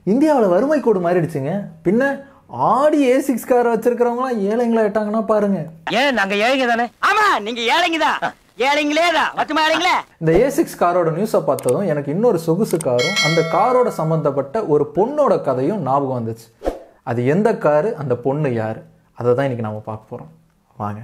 இந்தியாவில் வறுமை கோடு மாறிடுச்சுங்க பின்ன ஆடி ஏ சிக்ஸ் கார் வச்சிருக்கிறவங்களாம் ஏழைங்களா ஆயிட்டாங்கன்னா பாருங்க ஏன் நாங்க ஏழைங்க தானே ஆமா நீங்க ஏழைங்க தான் ஏழைங்களே தான் மொத்தமா ஏழைங்களே இந்த ஏ சிக்ஸ் காரோட நியூஸை பார்த்ததும் எனக்கு இன்னொரு சொகுசு காரும் அந்த காரோட சம்மந்தப்பட்ட ஒரு பொண்ணோட கதையும் ஞாபகம் வந்துச்சு அது எந்த காரு அந்த பொண்ணு யார் அதை தான் இன்னைக்கு நம்ம பார்க்க போகிறோம் வாங்க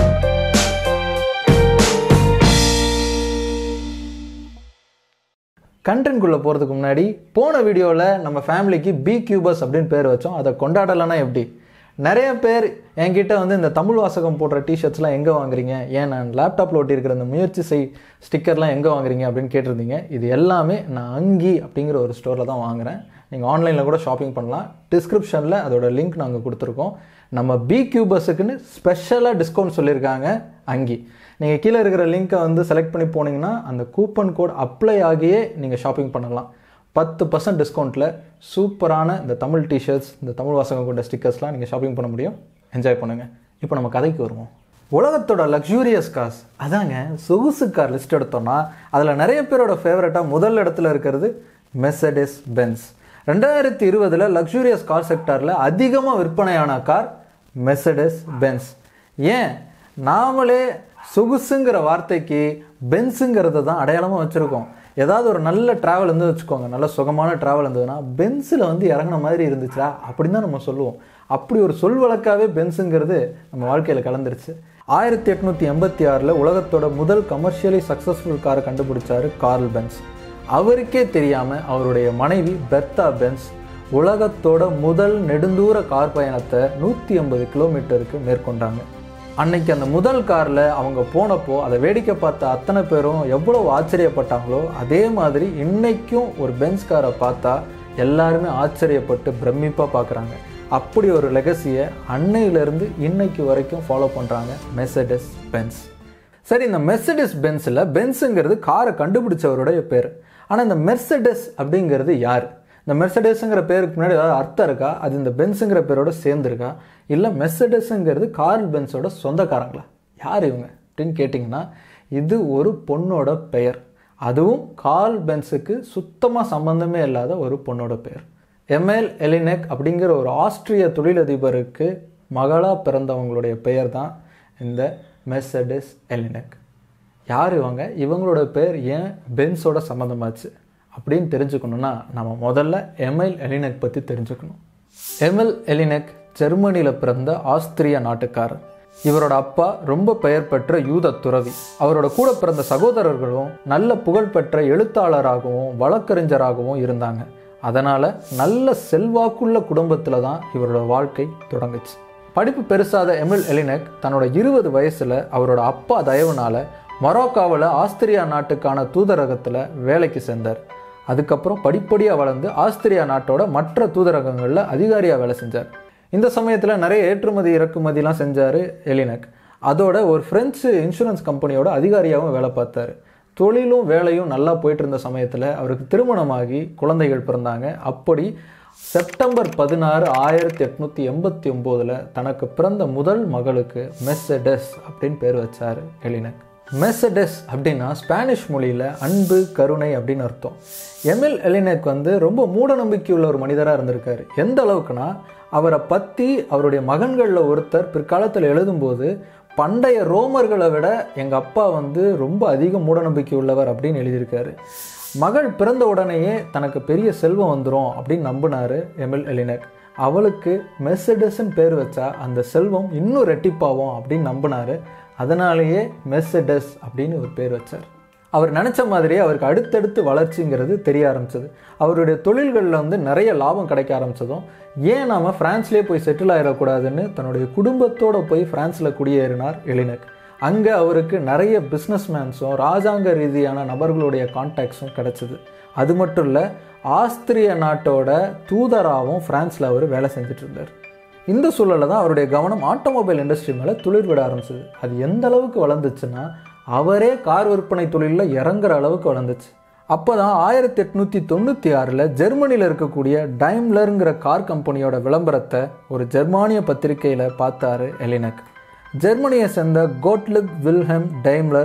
கண்டென்ட்குள்ளே போகிறதுக்கு முன்னாடி போன வீடியோவில் நம்ம ஃபேமிலிக்கு பி கியூபஸ் அப்படின்னு பேர் வச்சோம் அதை கொண்டாடலைன்னா எப்படி நிறைய பேர் என்கிட்ட வந்து இந்த தமிழ் வாசகம் போடுற டிஷர்ட்ஸ்லாம் எங்கே வாங்குறீங்க ஏன் நான் லேப்டாப்பில் ஒட்டியிருக்கிற இந்த முயற்சி செய் ஸ்டிக்கர்லாம் எங்கே வாங்குறீங்க அப்படின்னு கேட்டிருந்தீங்க இது எல்லாமே நான் அங்கி அப்படிங்கிற ஒரு ஸ்டோரில் தான் வாங்குறேன் நீங்கள் ஆன்லைனில் கூட ஷாப்பிங் பண்ணலாம் டிஸ்கிரிப்ஷனில் அதோட லிங்க் நாங்கள் கொடுத்துருக்கோம் நம்ம பி கியூபஸுக்குன்னு ஸ்பெஷலாக டிஸ்கவுண்ட் சொல்லியிருக்காங்க அங்கி நீங்கள் கீழே இருக்கிற லிங்க்கை வந்து செலக்ட் பண்ணி போனீங்கன்னா அந்த கூப்பன் கோட் அப்ளை ஆகியே நீங்கள் ஷாப்பிங் பண்ணலாம் பத்து பர்சன்ட் டிஸ்கவுண்ட்டில் சூப்பரான இந்த தமிழ் டிஷர்ட்ஸ் இந்த தமிழ் வாசகம் கொண்ட ஸ்டிக்கர்ஸ்லாம் நீங்கள் ஷாப்பிங் பண்ண முடியும் என்ஜாய் பண்ணுங்கள் இப்போ நம்ம கதைக்கு வருவோம் உலகத்தோட லக்ஸூரியஸ் கார்ஸ் அதாங்க சொகுசு கார் லிஸ்ட் எடுத்தோம்னா அதில் நிறைய பேரோட ஃபேவரட்டாக முதல் இடத்துல இருக்கிறது மெர்சடிஸ் பென்ஸ் ரெண்டாயிரத்தி இருபதில் லக்ஸூரியஸ் கார் செக்டாரில் அதிகமாக விற்பனையான கார் மெர்சடிஸ் பென்ஸ் ஏன் நாமளே சொகுசுங்கிற வார்த்தைக்கு பென்ஸுங்கிறத தான் அடையாளமாக வச்சுருக்கோம் ஏதாவது ஒரு நல்ல ட்ராவல் இருந்து வச்சுக்கோங்க நல்ல சுகமான ட்ராவல் இருந்ததுன்னா பென்ஸில் வந்து இறங்கின மாதிரி இருந்துச்சா அப்படின்னு தான் நம்ம சொல்லுவோம் அப்படி ஒரு சொல் வழக்காகவே பென்ஸுங்கிறது நம்ம வாழ்க்கையில் கலந்துருச்சு ஆயிரத்தி எட்நூற்றி எண்பத்தி ஆறில் உலகத்தோட முதல் கமர்ஷியலி சக்ஸஸ்ஃபுல் காரை கண்டுபிடிச்சாரு கார்ல் பென்ஸ் அவருக்கே தெரியாமல் அவருடைய மனைவி பெர்த்தா பென்ஸ் உலகத்தோட முதல் நெடுந்தூர கார் பயணத்தை நூற்றி ஐம்பது கிலோமீட்டருக்கு மேற்கொண்டாங்க அன்னைக்கு அந்த முதல் காரில் அவங்க போனப்போ அதை வேடிக்கை பார்த்த அத்தனை பேரும் எவ்வளோ ஆச்சரியப்பட்டாங்களோ அதே மாதிரி இன்னைக்கும் ஒரு பென்ஸ் காரை பார்த்தா எல்லாருமே ஆச்சரியப்பட்டு பிரமிப்பாக பார்க்குறாங்க அப்படி ஒரு லெகசியை அன்னையிலேருந்து இன்னைக்கு வரைக்கும் ஃபாலோ பண்ணுறாங்க மெர்சடிஸ் பென்ஸ் சரி இந்த மெர்சடிஸ் பென்ஸில் பென்ஸுங்கிறது காரை கண்டுபிடிச்சவருடைய பேர் ஆனால் இந்த மெர்சடஸ் அப்படிங்கிறது யார் இந்த மெர்சடஸுங்கிற பேருக்கு முன்னாடி ஏதாவது அர்த்தம் இருக்கா அது இந்த பென்ஸுங்கிற பேரோட சேர்ந்துருக்கா இல்லை மெர்சடஸுங்கிறது கார்ல் பென்ஸோட சொந்தக்காரங்களா யார் இவங்க அப்படின்னு கேட்டிங்கன்னா இது ஒரு பொண்ணோட பெயர் அதுவும் கார்ல் பென்ஸுக்கு சுத்தமாக சம்பந்தமே இல்லாத ஒரு பொண்ணோட பெயர் எம்எல் எலினெக் அப்படிங்கிற ஒரு ஆஸ்திரிய தொழிலதிபருக்கு மகளாக பிறந்தவங்களுடைய பெயர் தான் இந்த மெர்சடிஸ் எலினெக் யார் இவங்க இவங்களோட பேர் ஏன் பென்ஸோட சம்மந்தமாச்சு அப்படின்னு தெரிஞ்சுக்கணுன்னா நம்ம முதல்ல எம்எல் எலினெக் பற்றி தெரிஞ்சுக்கணும் எம்எல் எலினெக் ஜெர்மனியில் பிறந்த ஆஸ்திரிய நாட்டுக்காரர் இவரோட அப்பா ரொம்ப பெயர் பெற்ற யூத துறவி அவரோட கூட பிறந்த சகோதரர்களும் நல்ல புகழ்பெற்ற எழுத்தாளராகவும் வழக்கறிஞராகவும் இருந்தாங்க அதனால் நல்ல செல்வாக்குள்ள குடும்பத்தில் தான் இவரோட வாழ்க்கை தொடங்குச்சு படிப்பு பெருசாத எமில் எலினெக் தன்னோட இருபது வயசில் அவரோட அப்பா தயவுனால மொரோக்காவில் ஆஸ்திரியா நாட்டுக்கான தூதரகத்தில் வேலைக்கு சேர்ந்தார் அதுக்கப்புறம் படிப்படியாக வளர்ந்து ஆஸ்திரியா நாட்டோட மற்ற தூதரகங்களில் அதிகாரியாக வேலை செஞ்சார் இந்த சமயத்தில் நிறைய ஏற்றுமதி இறக்குமதிலாம் செஞ்சார் எலினக் அதோட ஒரு ஃப்ரெஞ்சு இன்சூரன்ஸ் கம்பெனியோட அதிகாரியாகவும் வேலை பார்த்தாரு தொழிலும் வேலையும் நல்லா போயிட்டு இருந்த சமயத்தில் அவருக்கு திருமணமாகி குழந்தைகள் பிறந்தாங்க அப்படி செப்டம்பர் பதினாறு ஆயிரத்தி எட்நூற்றி எண்பத்தி ஒம்போதில் தனக்கு பிறந்த முதல் மகளுக்கு மெர்செடஸ் அப்படின்னு பேர் வச்சார் எலினக் மெர்செடஸ் அப்படின்னா ஸ்பானிஷ் மொழியில் அன்பு கருணை அப்படின்னு அர்த்தம் எமில் எலினக் வந்து ரொம்ப மூட நம்பிக்கையுள்ள ஒரு மனிதராக இருந்திருக்காரு எந்த அளவுக்குனா அவரை பற்றி அவருடைய மகன்களில் ஒருத்தர் பிற்காலத்தில் எழுதும்போது பண்டைய ரோமர்களை விட எங்கள் அப்பா வந்து ரொம்ப அதிக மூடநம்பிக்கை உள்ளவர் அப்படின்னு எழுதியிருக்காரு மகள் பிறந்த உடனேயே தனக்கு பெரிய செல்வம் வந்துடும் அப்படின்னு நம்பினார் எமில் எலினக் அவளுக்கு மெர்செடஸ்ன்னு பேர் வச்சா அந்த செல்வம் இன்னும் ரெட்டிப்பாகும் அப்படின்னு நம்பினார் அதனாலேயே மெர்செடஸ் அப்படின்னு ஒரு பேர் வச்சார் அவர் நினச்ச மாதிரியே அவருக்கு அடுத்தடுத்து வளர்ச்சிங்கிறது தெரிய ஆரம்பிச்சது அவருடைய தொழில்களில் வந்து நிறைய லாபம் கிடைக்க ஆரம்பிச்சதும் ஏன் நாம் ஃப்ரான்ஸ்லேயே போய் செட்டில் ஆகிடக்கூடாதுன்னு தன்னுடைய குடும்பத்தோடு போய் ஃப்ரான்ஸில் குடியேறினார் எலினக் அங்கே அவருக்கு நிறைய பிஸ்னஸ்மேன்ஸும் ராஜாங்க ரீதியான நபர்களுடைய கான்டாக்ட்ஸும் கிடச்சிது அது மட்டும் இல்லை ஆஸ்திரிய நாட்டோட தூதராகவும் ஃப்ரான்ஸில் அவர் வேலை செஞ்சுட்டு இருந்தார் இந்த சூழலில் தான் அவருடைய கவனம் ஆட்டோமொபைல் இண்டஸ்ட்ரி மேலே துளிர் விட ஆரம்பிச்சது அது எந்த அளவுக்கு வளர்ந்துச்சுன்னா அவரே கார் விற்பனை தொழிலில் இறங்குற அளவுக்கு வளர்ந்துச்சு அப்போ தான் ஆயிரத்தி எட்நூற்றி தொண்ணூற்றி ஆறில் ஜெர்மனியில் இருக்கக்கூடிய டைம்லருங்கிற கார் கம்பெனியோட விளம்பரத்தை ஒரு ஜெர்மானிய பத்திரிகையில் பார்த்தாரு எலினக் ஜெர்மனியை சேர்ந்த கோட்லிப் வில்ஹெம் டைம்லர்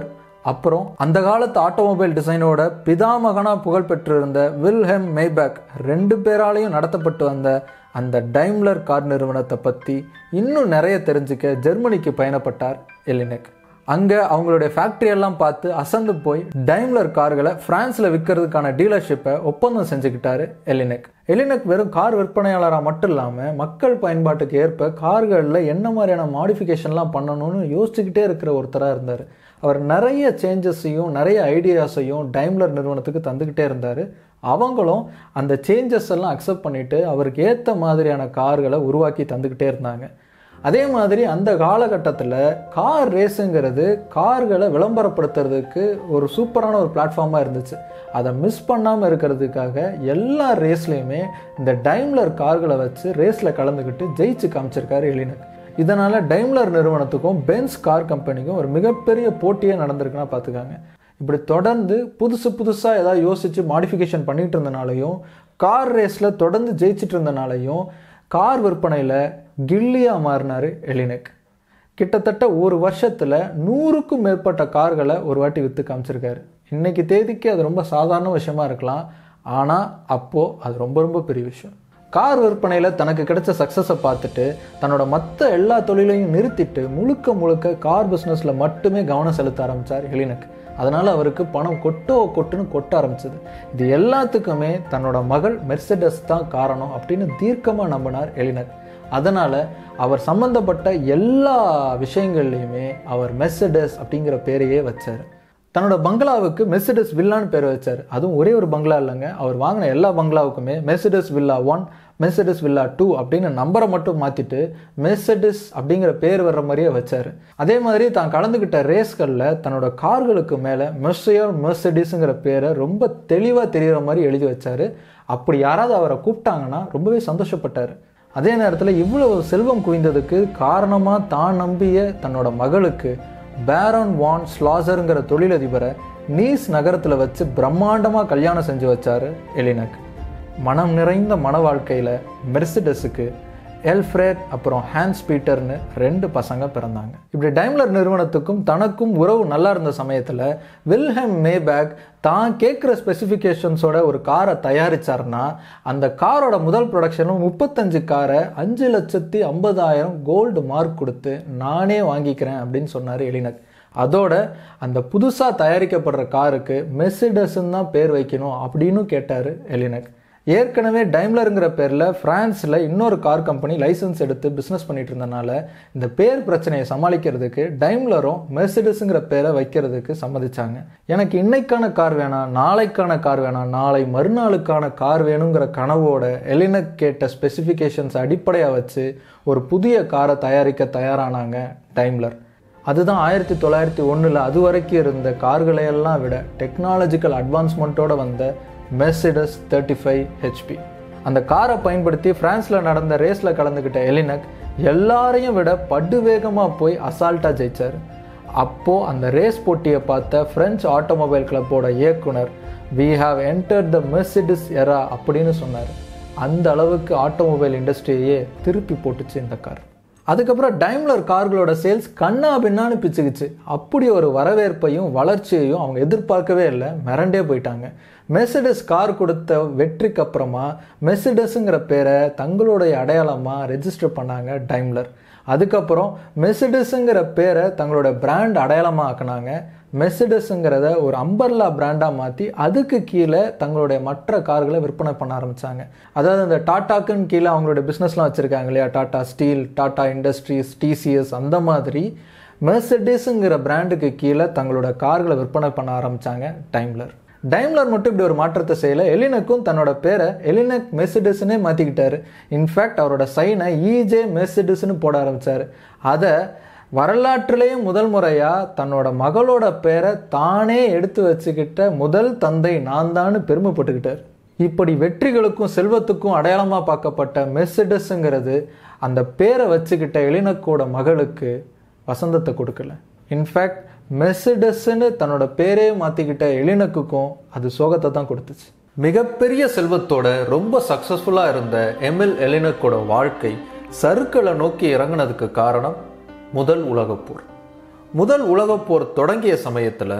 அப்புறம் அந்த காலத்து ஆட்டோமொபைல் டிசைனோட பிதாமகனா புகழ் பெற்றிருந்த வில்ஹெம் மேபேக் ரெண்டு பேராலையும் நடத்தப்பட்டு வந்த அந்த டைம்லர் கார் நிறுவனத்தை பற்றி இன்னும் நிறைய தெரிஞ்சுக்க ஜெர்மனிக்கு பயணப்பட்டார் எலினெக் அங்கே அவங்களுடைய ஃபேக்ட்ரி எல்லாம் பார்த்து அசந்து போய் டைம்லர் கார்களை பிரான்ஸில் விற்கிறதுக்கான டீலர்ஷிப்பை ஒப்பந்தம் செஞ்சுக்கிட்டாரு எலினெக் எலினெக் வெறும் கார் விற்பனையாளராக மட்டும் இல்லாமல் மக்கள் பயன்பாட்டுக்கு ஏற்ப கார்களில் என்ன மாதிரியான மாடிஃபிகேஷன்லாம் பண்ணணும்னு யோசிச்சுக்கிட்டே இருக்கிற ஒருத்தராக இருந்தார் அவர் நிறைய சேஞ்சஸையும் நிறைய ஐடியாஸையும் டைம்லர் நிறுவனத்துக்கு தந்துக்கிட்டே இருந்தார் அவங்களும் அந்த சேஞ்சஸ் எல்லாம் அக்செப்ட் பண்ணிட்டு அவருக்கு ஏற்ற மாதிரியான கார்களை உருவாக்கி தந்துக்கிட்டே இருந்தாங்க அதே மாதிரி அந்த காலகட்டத்தில் கார் ரேஸுங்கிறது கார்களை விளம்பரப்படுத்துறதுக்கு ஒரு சூப்பரான ஒரு பிளாட்ஃபார்மாக இருந்துச்சு அதை மிஸ் பண்ணாமல் இருக்கிறதுக்காக எல்லா ரேஸ்லேயுமே இந்த டைம்லர் கார்களை வச்சு ரேஸில் கலந்துக்கிட்டு ஜெயிச்சு காமிச்சிருக்காரு எலினக் இதனால் டைம்லர் நிறுவனத்துக்கும் பென்ஸ் கார் கம்பெனிக்கும் ஒரு மிகப்பெரிய போட்டியே நடந்திருக்குன்னா பார்த்துக்காங்க இப்படி தொடர்ந்து புதுசு புதுசாக ஏதாவது யோசித்து மாடிஃபிகேஷன் பண்ணிட்டு இருந்தனாலையும் கார் ரேஸில் தொடர்ந்து ஜெயிச்சிட்டு இருந்தனாலையும் கார் விற்பனையில் கில்லியாக மாறினார் எலினெக் கிட்டத்தட்ட ஒரு வருஷத்தில் நூறுக்கும் மேற்பட்ட கார்களை ஒரு வாட்டி விற்று காமிச்சிருக்காரு இன்னைக்கு தேதிக்கு அது ரொம்ப சாதாரண விஷயமா இருக்கலாம் ஆனால் அப்போது அது ரொம்ப ரொம்ப பெரிய விஷயம் கார் விற்பனையில் தனக்கு கிடைச்ச சக்ஸஸை பார்த்துட்டு தன்னோட மற்ற எல்லா தொழிலையும் நிறுத்திட்டு முழுக்க முழுக்க கார் பிஸ்னஸில் மட்டுமே கவனம் செலுத்த ஆரம்பித்தார் எலினக் அதனால் அவருக்கு பணம் கொட்டோ கொட்டுன்னு கொட்ட ஆரம்பிச்சது இது எல்லாத்துக்குமே தன்னோட மகள் மெர்சடஸ் தான் காரணம் அப்படின்னு தீர்க்கமாக நம்பினார் எலினக் அதனால் அவர் சம்மந்தப்பட்ட எல்லா விஷயங்கள்லையுமே அவர் மெர்சடஸ் அப்படிங்கிற பேரையே வச்சார் தன்னோட பங்களாவுக்கு மெர்சிடஸ் வில்லான்னு பேர் வச்சார் அதுவும் ஒரே ஒரு பங்களா இல்லைங்க அவர் வாங்கின எல்லா பங்களாவுக்குமே Mercedes villa one Mercedes villa two அப்படின்னு நம்பரை மட்டும் மாற்றிட்டு மெர்சிடஸ் அப்படிங்கிற பேர் வர்ற மாதிரியே வச்சார் அதே மாதிரி தான் கலந்துக்கிட்ட ரேஸ்களில் தன்னோட கார்களுக்கு மேலே மெர்சியர் மெர்சிடிஸுங்கிற பேரை ரொம்ப தெளிவாக தெரிகிற மாதிரி எழுதி வச்சார் அப்படி யாராவது அவரை கூப்பிட்டாங்கன்னா ரொம்பவே சந்தோஷப்பட்டார் அதே நேரத்தில் இவ்வளவு செல்வம் குவிந்ததுக்கு காரணமாக தான் நம்பிய தன்னோட மகளுக்கு பேரன் வான் ஸ்லாசருங்கிற தொழிலதிபரை நீஸ் நகரத்தில் வச்சு பிரம்மாண்டமாக கல்யாணம் செஞ்சு வச்சாரு எலினக் மனம் நிறைந்த மன வாழ்க்கையில் மெர்சிடஸுக்கு எல்ஃப்ரேட் அப்புறம் ஹான்ஸ் பீட்டர்னு ரெண்டு பசங்க பிறந்தாங்க இப்படி டைம்லர் நிறுவனத்துக்கும் தனக்கும் உறவு நல்லா இருந்த சமயத்தில் வில்ஹெம் மேபேக் தான் கேட்குற ஸ்பெசிஃபிகேஷன்ஸோட ஒரு காரை தயாரிச்சாருன்னா அந்த காரோட முதல் ப்ரொடக்ஷனும் முப்பத்தஞ்சு காரை அஞ்சு லட்சத்தி ஐம்பதாயிரம் கோல்டு மார்க் கொடுத்து நானே வாங்கிக்கிறேன் அப்படின்னு சொன்னார் எலினக் அதோட அந்த புதுசாக தயாரிக்கப்படுற காருக்கு மெர்சிடஸ்ன்னு தான் பேர் வைக்கணும் அப்படின்னு கேட்டார் எலினக் ஏற்கனவே டைம்லருங்கிற பேரில் ஃப்ரான்ஸில் இன்னொரு கார் கம்பெனி லைசன்ஸ் எடுத்து பிஸ்னஸ் பண்ணிட்டு இருந்தனால இந்த பேர் பிரச்சனையை சமாளிக்கிறதுக்கு டைம்லரும் மெர்சிடஸுங்கிற பேரை வைக்கிறதுக்கு சம்மதிச்சாங்க எனக்கு இன்னைக்கான கார் வேணாம் நாளைக்கான கார் வேணாம் நாளை மறுநாளுக்கான கார் வேணுங்கிற கனவோட எலினக் கேட்ட ஸ்பெசிஃபிகேஷன்ஸ் அடிப்படையாக வச்சு ஒரு புதிய காரை தயாரிக்க தயாரானாங்க டைம்லர் அதுதான் ஆயிரத்தி தொள்ளாயிரத்தி ஒன்றில் அது வரைக்கும் இருந்த கார்களையெல்லாம் விட டெக்னாலஜிக்கல் அட்வான்ஸ்மெண்ட்டோட வந்த மெர்சிடஸ் தேர்ட்டி ஃபைவ் ஹெச்பி அந்த காரை பயன்படுத்தி ஃப்ரான்ஸில் நடந்த ரேஸில் கலந்துக்கிட்ட எலினக் எல்லாரையும் விட படு வேகமாக போய் அசால்ட்டாக ஜெயிச்சார் அப்போது அந்த ரேஸ் போட்டியை பார்த்த ஃப்ரெஞ்ச் ஆட்டோமொபைல் கிளப்போட இயக்குனர் we have enter the Mercedes era அப்படின்னு சொன்னார் அந்த அளவுக்கு ஆட்டோமொபைல் இண்டஸ்ட்ரியையே திருப்பி போட்டுச்சு இந்த கார் அதுக்கப்புறம் டைம்லர் கார்களோட சேல்ஸ் கண்ணா பின்னான்னு பிச்சுக்குச்சு அப்படி ஒரு வரவேற்பையும் வளர்ச்சியையும் அவங்க எதிர்பார்க்கவே இல்லை மிரண்டே போயிட்டாங்க மெர்சிடஸ் கார் கொடுத்த வெற்றிக்கு அப்புறமா மெர்சிடஸுங்கிற பேரை தங்களுடைய அடையாளமாக ரெஜிஸ்டர் பண்ணாங்க டைம்லர் அதுக்கப்புறம் மெர்சிடஸுங்கிற பேரை தங்களோட பிராண்ட் அடையாளமாக ஆக்குனாங்க மெர்சிடஸுங்கிறத ஒரு அம்பர்லா பிராண்டாக மாற்றி அதுக்கு கீழே தங்களுடைய மற்ற கார்களை விற்பனை பண்ண ஆரம்பித்தாங்க அதாவது இந்த டாட்டாக்குன்னு கீழே அவங்களுடைய பிஸ்னஸ்லாம் வச்சுருக்காங்க இல்லையா Tata steel Tata industries TCS அந்த மாதிரி மெர்சிடிஸுங்கிற பிராண்டுக்கு கீழே தங்களோட கார்களை விற்பனை பண்ண ஆரம்பித்தாங்க டைம்லர் டைம்லர் மட்டும் இப்படி ஒரு மாற்றத்தை செய்யல எலினக்கும் தன்னோட பேரை எலினக் மெர்சிடிஸ்னே மாற்றிக்கிட்டாரு இன்ஃபேக்ட் அவரோட சைனை இஜே மெர்சிடிஸ்னு போட ஆரம்பித்தார் அதை வரலாற்றிலேயும் முதல் முறையாக தன்னோட மகளோட பேரை தானே எடுத்து வச்சுக்கிட்ட முதல் தந்தை நான் தான் பெருமைப்பட்டுக்கிட்டார் இப்படி வெற்றிகளுக்கும் செல்வத்துக்கும் அடையாளமாக பார்க்கப்பட்ட மெர்சிடஸுங்கிறது அந்த பேரை வச்சுக்கிட்ட எலினக்கோட மகளுக்கு வசந்தத்தை கொடுக்கல இன்ஃபேக்ட் மெர்சிடஸ்ன்னு தன்னோட பேரே மாற்றிக்கிட்ட எலினக்குக்கும் அது சோகத்தை தான் கொடுத்துச்சு மிகப்பெரிய செல்வத்தோட ரொம்ப சக்ஸஸ்ஃபுல்லாக இருந்த எம்எல் எலினக்கோட வாழ்க்கை சறுக்களை நோக்கி இறங்குனதுக்கு காரணம் முதல் உலகப்போர் முதல் உலகப்போர் தொடங்கிய சமயத்தில்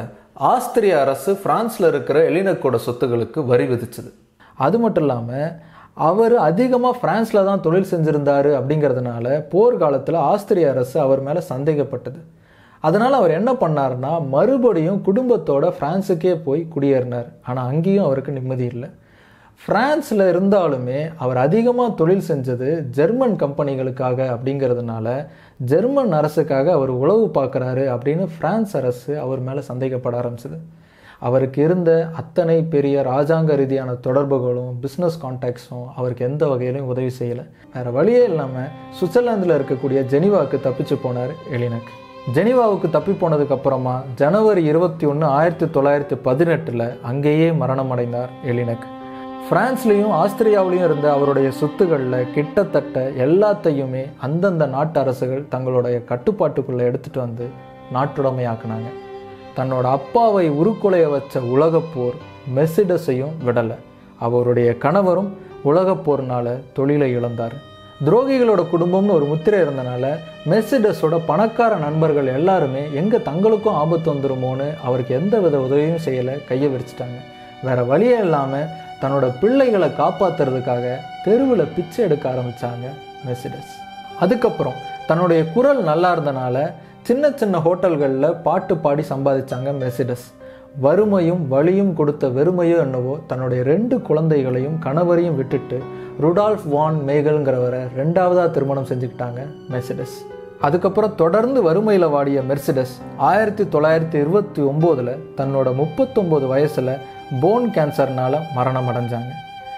ஆஸ்திரிய அரசு பிரான்ஸ்ல இருக்கிற எலினக்கோட சொத்துகளுக்கு வரி விதிச்சது அது மட்டும் இல்லாமல் அவர் அதிகமாக பிரான்ஸில் தான் தொழில் செஞ்சிருந்தாரு அப்படிங்கிறதுனால போர்க்காலத்தில் ஆஸ்திரிய அரசு அவர் மேலே சந்தேகப்பட்டது அதனால் அவர் என்ன பண்ணாருன்னா மறுபடியும் குடும்பத்தோட பிரான்ஸுக்கே போய் குடியேறினார் ஆனால் அங்கேயும் அவருக்கு நிம்மதி இல்லை பிரான்ஸில் இருந்தாலுமே அவர் அதிகமாக தொழில் செஞ்சது ஜெர்மன் கம்பெனிகளுக்காக அப்படிங்கிறதுனால ஜெர்மன் அரசுக்காக அவர் உளவு பார்க்குறாரு அப்படின்னு பிரான்ஸ் அரசு அவர் மேலே சந்தேகப்பட ஆரம்பிச்சது அவருக்கு இருந்த அத்தனை பெரிய ராஜாங்க ரீதியான தொடர்புகளும் பிஸ்னஸ் கான்டாக்ட்ஸும் அவருக்கு எந்த வகையிலும் உதவி செய்யலை வேறு வழியே இல்லாமல் சுவிட்சர்லாந்தில் இருக்கக்கூடிய ஜெனிவாவுக்கு தப்பிச்சு போனார் எலினக் ஜெனிவாவுக்கு தப்பி போனதுக்கு அப்புறமா ஜனவரி இருபத்தி ஒன்று ஆயிரத்தி தொள்ளாயிரத்தி பதினெட்டில் அங்கேயே மரணம் அடைந்தார் எலினக் பிரான்ஸ்லேயும் ஆஸ்திரியாவிலையும் இருந்த அவருடைய சொத்துக்களில் கிட்டத்தட்ட எல்லாத்தையுமே அந்தந்த நாட்டு அரசுகள் தங்களுடைய கட்டுப்பாட்டுக்குள்ளே எடுத்துகிட்டு வந்து நாட்டுடைமையாக்குனாங்க தன்னோட அப்பாவை உருக்குலைய வச்ச உலகப்போர் மெர்சிடஸையும் விடலை அவருடைய கணவரும் உலகப்போர்னால தொழிலை இழந்தார் துரோகிகளோட குடும்பம்னு ஒரு முத்திரை இருந்தனால மெர்சிடஸோட பணக்கார நண்பர்கள் எல்லாருமே எங்கே தங்களுக்கும் ஆபத்து வந்துருமோன்னு அவருக்கு எந்த வித உதவியும் செய்யலை கையை விரிச்சிட்டாங்க வேற வழியே இல்லாமல் தன்னோட பிள்ளைகளை காப்பாத்துறதுக்காக தெருவில் பிச்சை எடுக்க ஆரம்பிச்சாங்க மெர்சிடஸ் அதுக்கப்புறம் தன்னுடைய குரல் நல்லா இருந்தனால சின்ன சின்ன ஹோட்டல்களில் பாட்டு பாடி சம்பாதிச்சாங்க மெர்சிடஸ் வறுமையும் வலியும் கொடுத்த வெறுமையோ என்னவோ தன்னுடைய ரெண்டு குழந்தைகளையும் கணவரையும் விட்டுட்டு ருடால்ஃப் வான் மேகல்ங்கிறவரை ரெண்டாவதாக திருமணம் செஞ்சுக்கிட்டாங்க மெர்சிடஸ் அதுக்கப்புறம் தொடர்ந்து வறுமையில் வாடிய மெர்சிடஸ் ஆயிரத்தி தொள்ளாயிரத்தி இருபத்தி ஒம்போதில் தன்னோட முப்பத்தொம்போது வயசில் போன் கேன்சர்னால மரணம் அடைஞ்சாங்க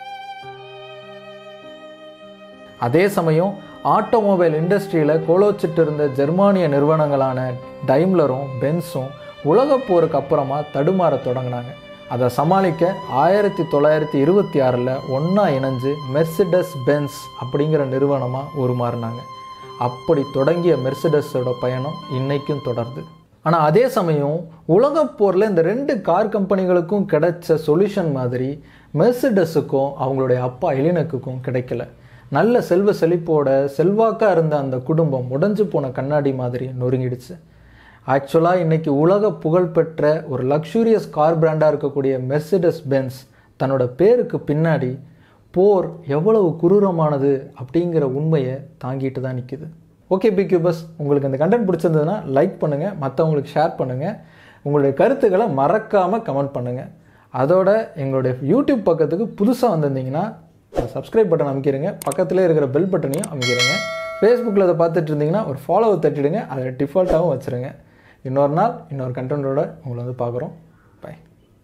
அதே சமயம் ஆட்டோமொபைல் இண்டஸ்ட்ரியில் கோலோச்சிட்டு இருந்த ஜெர்மானிய நிறுவனங்களான டைம்லரும் பென்ஸும் உலகப் போருக்கு அப்புறமா தடுமாற தொடங்கினாங்க அதை சமாளிக்க ஆயிரத்தி தொள்ளாயிரத்தி இருபத்தி ஆறில் ஒன்றா இணைஞ்சு மெர்சிடஸ் பென்ஸ் அப்படிங்கிற நிறுவனமாக உருமாறினாங்க அப்படி தொடங்கிய மெர்சிடஸோட பயணம் இன்னைக்கும் தொடருது ஆனால் அதே சமயம் உலகப் போரில் இந்த ரெண்டு கார் கம்பெனிகளுக்கும் கிடைச்ச சொல்யூஷன் மாதிரி மெர்சிடஸுக்கும் அவங்களுடைய அப்பா எலினக்குக்கும் கிடைக்கல நல்ல செல்வ செழிப்போட செல்வாக்காக இருந்த அந்த குடும்பம் உடைஞ்சு போன கண்ணாடி மாதிரி நொறுங்கிடுச்சு ஆக்சுவலாக இன்னைக்கு உலக புகழ்பெற்ற ஒரு லக்ஸூரியஸ் கார் பிராண்டாக இருக்கக்கூடிய மெர்சிடஸ் பென்ஸ் தன்னோட பேருக்கு பின்னாடி போர் எவ்வளவு குரூரமானது அப்படிங்கிற உண்மையை தாங்கிட்டு தான் நிற்குது ஓகே பி கியூபஸ் உங்களுக்கு இந்த கண்டென்ட் பிடிச்சிருந்ததுன்னா லைக் பண்ணுங்கள் மற்றவங்களுக்கு ஷேர் பண்ணுங்கள் உங்களுடைய கருத்துக்களை மறக்காமல் கமெண்ட் பண்ணுங்கள் அதோட எங்களுடைய யூடியூப் பக்கத்துக்கு புதுசாக வந்திருந்தீங்கன்னா சப்ஸ்கிரைப் பட்டன் அமைக்கிறீங்க பக்கத்திலே இருக்கிற பெல் பட்டனையும் அமைக்கிறீங்க ஃபேஸ்புக்கில் அதை பார்த்துட்டு இருந்தீங்கன்னா ஒரு ஃபாலோவை தட்டிடுங்க அதை டிஃபால்ட்டாகவும் வச்சுருங்க இன்னொரு நாள் இன்னொரு கண்டென்ட்டோட உங்களை வந்து பார்க்குறோம்